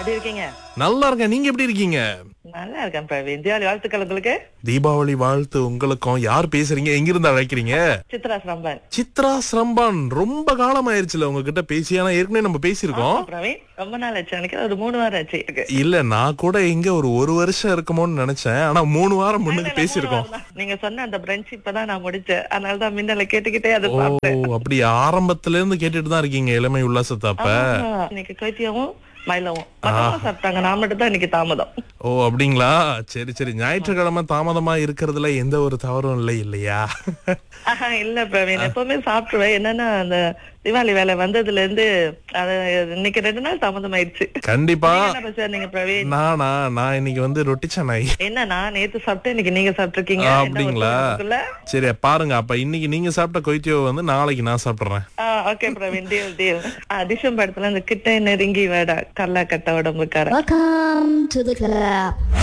எப்படி இருக்கீங்க நல்லா இருக்கேன் நீங்க எப்படி இருக்கீங்க நல்லா இருக்கேன் பிரவீன் தீபாவளி வாழ்த்துக்கள் உங்களுக்கு தீபாவளி வாழ்த்து உங்களுக்கும் யார் பேசுறீங்க எங்க இருந்து அழைக்கிறீங்க சித்ரா ஸ்ரம்பன் சித்ரா ஸ்ரம்பான் ரொம்ப காலம் ஆயிருச்சுல உங்ககிட்ட பேசி ஆனா ஏற்கனவே நம்ம பேசியிருக்கோம் பிரவீன் ரொம்ப நாள் ஆச்சு எனக்கு ஒரு மூணு வாரம் ஆச்சு இருக்கு இல்ல நான் கூட எங்க ஒரு ஒரு வருஷம் இருக்குமோன்னு நினைச்சேன் ஆனா மூணு வாரம் முன்னுக்கு பேசியிருக்கோம் நீங்க சொன்ன அந்த பிரெஞ்ச் இப்பதான் நான் முடிச்சேன் அதனால தான் மின்னல கேட்டுக்கிட்டே அது ஓ பார்த்தேன் அப்படி ஆரம்பத்துல இருந்து கேட்டுட்டு தான் இருக்கீங்க இளமை உல்லாசத்தை அப்ப ஆ, இன்னைக்கு கொய்த்தியமும் மயிலவும் மொத்தமா சாப்பிட்டாங்க நான் மட்டும் தான் இன்னைக்கு தாமதம் ஓ அப்படிங்களா சரி சரி ஞாயிற்றுக்கிழமை தாமதமா இருக்கிறதுல எந்த ஒரு தவறும் இல்லை இல்லையா ஆஹா இல்ல பிரவீன் எப்பவுமே சாப்பிட்டுருவேன் என்னன்னா அந்த தீபாவளி வேலை வந்ததுல இருந்து அது இன்னைக்கு ரெண்டு நாள் தாமதம் ஆயிடுச்சு கண்டிப்பா நீங்க என்ன பேசுறீங்க பிரவீன் நானா நான் இன்னைக்கு வந்து ரொட்டி சென்னை என்ன நான் நேத்து சாப்பிட்டேன் இன்னைக்கு நீங்க சாப்பிட்டிருக்கீங்க ஆ, என்ன அப்படிங்களா? ஒரு நமக்குள்ள? சரி பாருங்க அப்ப இன்னைக்கு நீங்க சாப்பிட்ட கொய்த்தியோ வந்து நாளைக்கு நான் சாப்பிடுறேன் ஆ okay Praveen deal deal December படத்துல இந்த கிட்ட நெருங்கி வேடா கல்லா கட்ட உடம்புக்கார Welcome to the club.